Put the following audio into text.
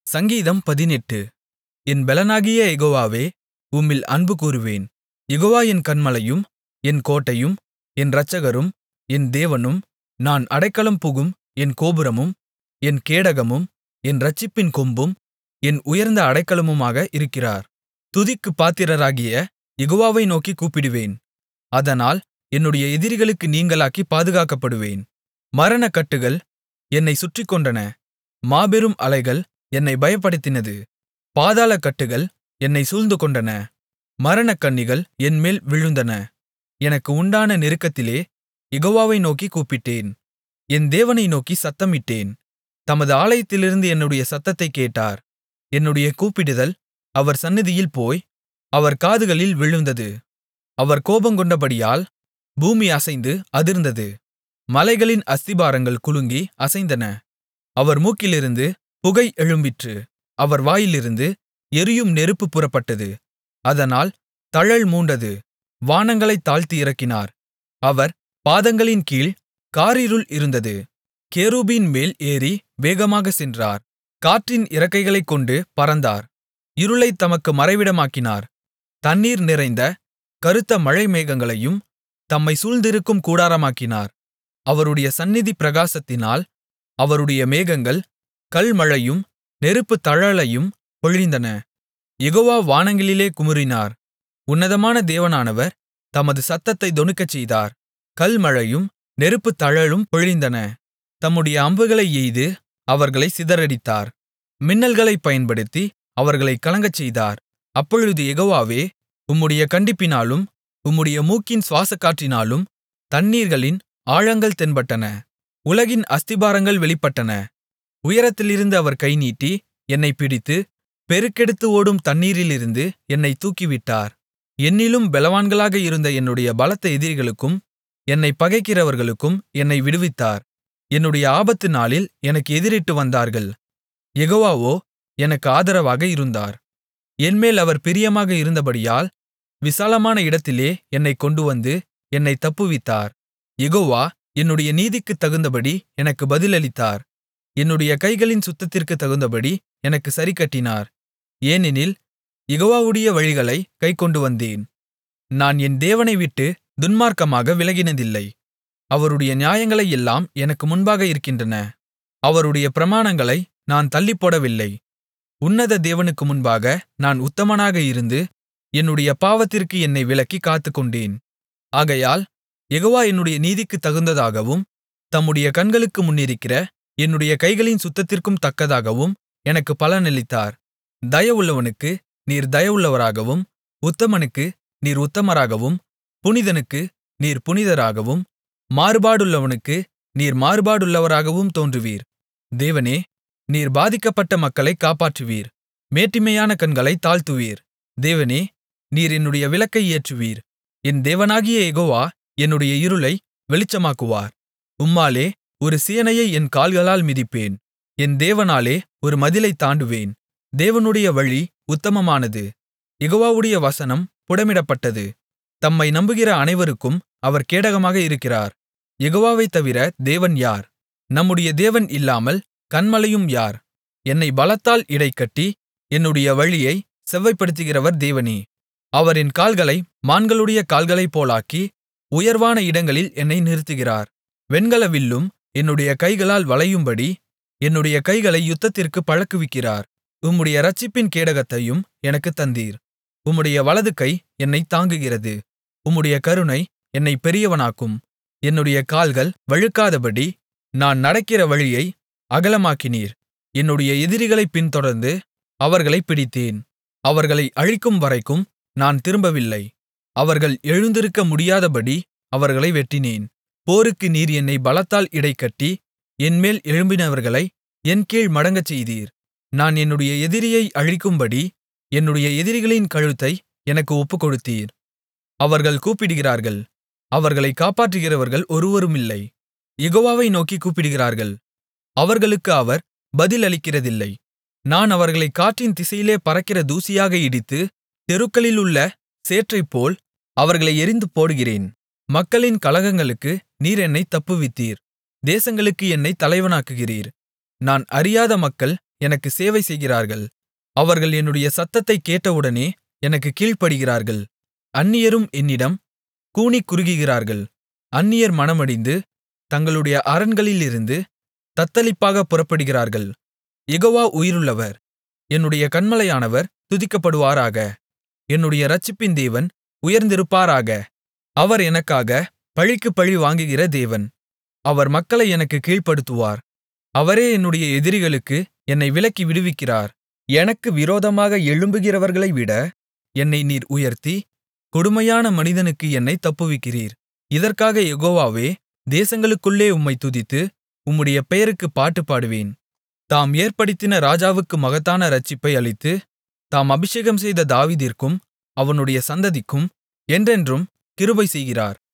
சங்கீதம் பதினெட்டு என் பெலனாகிய யெகோவாவே உம்மில் அன்புகூருவேன் யெகோவா என் கன்மலையும் என் கோட்டையும் என் இரட்சகரும் என் தேவனும் நான் அடைக்கலம் புகும் என் கோபுரமும் என் கேடகமும் என் இரட்சிப்பின் கொம்பும் என் உயர்ந்த அடைக்கலமுமாக இருக்கிறார் துதிக்குப் பாத்திரராகிய யெகோவாவை நோக்கிக் கூப்பிடுவேன் அதனால் என்னுடைய எதிரிகளுக்கு நீங்கலாக்கிப் பாதுகாக்கப்படுவேன் மரணக்கட்டுகள் என்னைச் சுற்றிக்கொண்டன மாபெரும் அலைகள் என்னைப் பயப்படுத்தினது பாதாளக்கட்டுகள் என்னைச் சூழ்ந்துகொண்டன மரணக்கண்ணிகள் என்மேல் விழுந்தன எனக்கு உண்டான நெருக்கத்திலே யெகோவாவை நோக்கிக் கூப்பிட்டேன் என் தேவனை நோக்கிச் சத்தமிட்டேன் தமது ஆலயத்திலிருந்து என்னுடைய சத்தத்தைக் கேட்டார் என்னுடைய கூப்பிடுதல் அவர் சந்நிதியில் போய் அவர் காதுகளில் விழுந்தது அவர் கோபங்கொண்டபடியால் பூமி அசைந்து அதிர்ந்தது மலைகளின் அஸ்திபாரங்கள் குலுங்கி அசைந்தன அவர் மூக்கிலிருந்து புகை எழும்பிற்று அவர் வாயிலிருந்து எரியும் நெருப்பு புறப்பட்டது அதனால் தழல் மூண்டது வானங்களைத் தாழ்த்தி இறக்கினார் அவர் பாதங்களின் கீழ் காரிருள் இருந்தது கேருபீன் மேல் ஏறி வேகமாகச் சென்றார் காற்றின் இறக்கைகளைக் கொண்டு பறந்தார் இருளைத் தமக்கு மறைவிடமாக்கினார் தண்ணீர் நிறைந்த கருத்த மழைமேகங்களையும் தம்மைச் சூழ்ந்திருக்கும் கூடாரமாக்கினார் அவருடைய சந்நிதி பிரகாசத்தினால் அவருடைய மேகங்கள் கல்மழையும் நெருப்புத் தழலையும் பொழிந்தன யெகோவா வானங்களிலே குமுறினார் உன்னதமான தேவனானவர் தமது சத்தத்தைத் தொனிக்கச்செய்தார் கல்மழையும் நெருப்புத் தழலும் பொழிந்தன தம்முடைய அம்புகளை எய்து அவர்களைச் சிதறடித்தார் மின்னல்களைப் பயன்படுத்தி அவர்களைக் கலங்கச்செய்தார் அப்பொழுது யெகோவாவே உம்முடைய கண்டிப்பினாலும் உம்முடைய மூக்கின் சுவாசக்காற்றினாலும் தண்ணீர்களின் ஆழங்கள் தென்பட்டன உலகின் அஸ்திபாரங்கள் வெளிப்பட்டன உயரத்திலிருந்து அவர் கைநீட்டி என்னைப் பிடித்து பெருக்கெடுத்து ஓடும் தண்ணீரிலிருந்து என்னைத் தூக்கிவிட்டார் என்னிலும் பெலவான்களாக இருந்த என்னுடைய பலத்த எதிரிகளுக்கும் என்னைப் பகைக்கிறவர்களுக்கும் என்னை விடுவித்தார் என்னுடைய ஆபத்து நாளில் எனக்கு எதிரிட்டு வந்தார்கள் யெகோவாவோ எனக்கு ஆதரவாக இருந்தார் என்மேல் அவர் பிரியமாக இருந்தபடியால் விசாலமான இடத்திலே என்னைக் கொண்டுவந்து என்னைத் தப்புவித்தார் யெகோவா என்னுடைய நீதிக்குத் தகுந்தபடி எனக்கு பதிலளித்தார் என்னுடைய கைகளின் சுத்தத்திற்குத் தகுந்தபடி எனக்குச் சரிக்கட்டினார் ஏனெனில் யெகோவாவுடைய வழிகளைக் கைக்கொண்டு வந்தேன் நான் என் தேவனை விட்டு துன்மார்க்கமாக விலகினதில்லை அவருடைய நியாயங்களையெல்லாம் எனக்கு முன்பாக இருக்கின்றன அவருடைய பிரமாணங்களை நான் தள்ளிப்போடவில்லை உன்னத தேவனுக்கு முன்பாக நான் உத்தமனாக இருந்து என்னுடைய பாவத்திற்கு என்னை விலக்கி காத்துக்கொண்டேன் ஆகையால் யெகோவா என்னுடைய நீதிக்குத் தகுந்ததாகவும் தம்முடைய கண்களுக்கு முன்னிருக்கிற என்னுடைய கைகளின் சுத்தத்திற்கும் தக்கதாகவும் எனக்கு பலனளித்தார் தயவுள்ளவனுக்கு நீர் தயவுள்ளவராகவும் உத்தமனுக்கு நீர் உத்தமராகவும் புனிதனுக்கு நீர் புனிதராகவும் மாறுபாடுள்ளவனுக்கு நீர் மாறுபாடுள்ளவராகவும் தோன்றுவீர் தேவனே நீர் பாதிக்கப்பட்ட மக்களைக் காப்பாற்றுவீர் மேட்டிமையான கண்களைத் தாழ்த்துவீர் தேவனே நீர் என்னுடைய விளக்கை ஏற்றுவீர் என் தேவனாகிய யெகோவா என்னுடைய இருளை வெளிச்சமாக்குவார் உம்மாலே ஒரு சேனையை என் கால்களால் மிதிப்பேன் என் தேவனாலே ஒரு மதிலைத் தாண்டுவேன் தேவனுடைய வழி உத்தமமானது யெகோவாவுடைய வசனம் புடமிடப்பட்டது தம்மை நம்புகிற அனைவருக்கும் அவர் கேடகமாக இருக்கிறார் யெகோவாவைத் தவிர தேவன் யார் நம்முடைய தேவன் இல்லாமல் கன்மலையும் யார் என்னை பலத்தால் இடைக்கட்டி என்னுடைய வழியை செவ்வைப்படுத்துகிறவர் தேவனே அவர் என் கால்களை மான்களுடைய கால்களைப் போலாக்கி உயர்வான இடங்களில் என்னை நிறுத்துகிறார் வெண்கல வில்லும் என்னுடைய கைகளால் வளையும்படி என்னுடைய கைகளை யுத்தத்திற்கு பழக்குவிக்கிறார் உம்முடைய இரட்சிப்பின் கேடகத்தையும் எனக்குத் தந்தீர் உம்முடைய வலது கை என்னைத் தாங்குகிறது உம்முடைய கருணை என்னைப் பெரியவனாக்கும் என்னுடைய கால்கள் வழுக்காதபடி நான் நடக்கிற வழியை அகலமாக்கினீர் என்னுடைய எதிரிகளைப் பின்தொடர்ந்து அவர்களைப் பிடித்தேன் அவர்களை அழிக்கும் வரைக்கும் நான் திரும்பவில்லை அவர்கள் எழுந்திருக்க முடியாதபடி அவர்களை வெட்டினேன் போருக்கு நீர் என்னை பலத்தால் இடைக்கட்டி என்மேல் எழும்பினவர்களை என் கீழ் மடங்கச்செய்தீர் நான் என்னுடைய எதிரியை அழிக்கும்படி என்னுடைய எதிரிகளின் கழுத்தை எனக்கு ஒப்புக்கொடுத்தீர் அவர்கள் கூப்பிடுகிறார்கள் அவர்களை காப்பாற்றுகிறவர்கள் ஒருவருமில்லை யெகோவாவை நோக்கி கூப்பிடுகிறார்கள் அவர்களுக்கு அவர் பதிலளிக்கிறதில்லை நான் அவர்களை காற்றின் திசையிலே பறக்கிற தூசியாக இடித்து தெருக்களிலுள்ள சேற்றைப்போல் அவர்களை எறிந்து போடுகிறேன் மக்களின் கலகங்களுக்கு நீர் என்னைத் தப்புவித்தீர் தேசங்களுக்கு என்னைத் தலைவனாக்குகிறீர் நான் அறியாத மக்கள் எனக்கு சேவை செய்கிறார்கள் அவர்கள் என்னுடைய சத்தத்தைக் கேட்டவுடனே எனக்குக் கீழ்ப்படிகிறார்கள் அந்நியரும் என்னிடம் கூனிக் குறுகுகிறார்கள் அந்நியர் மனமடிந்து தங்களுடைய அரண்களிலிருந்து தத்தளிப்பாகப் புறப்படுகிறார்கள் யெகோவா உயிருள்ளவர் என்னுடைய கன்மலையானவர் துதிக்கப்படுவாராக என்னுடைய இரட்சிப்பின் தேவன் உயர்ந்திருப்பாராக அவர் எனக்காக பழிக்குப் பழி வாங்குகிற தேவன் அவர் மக்களை எனக்குக் கீழ்ப்படுத்துவார் அவரே என்னுடைய எதிரிகளுக்கு என்னை விலக்கி விடுவிக்கிறார் எனக்கு விரோதமாக எழும்புகிறவர்களைவிட என்னை நீர் உயர்த்தி கொடுமையான மனிதனுக்கு என்னைத் தப்புவிக்கிறீர் இதற்காக யெகோவாவே தேசங்களுக்குள்ளே உம்மைத் துதித்து உம்முடைய பெயருக்குப் பாட்டு பாடுவேன் தாம் ஏற்படுத்தின ராஜாவுக்கு மகத்தான இரட்சிப்பை அளித்து தாம் அபிஷேகம்செய்த தாவீதிற்கும் அவனுடைய சந்ததிக்கும் என்றென்றும் கிருபை செய்கிறார்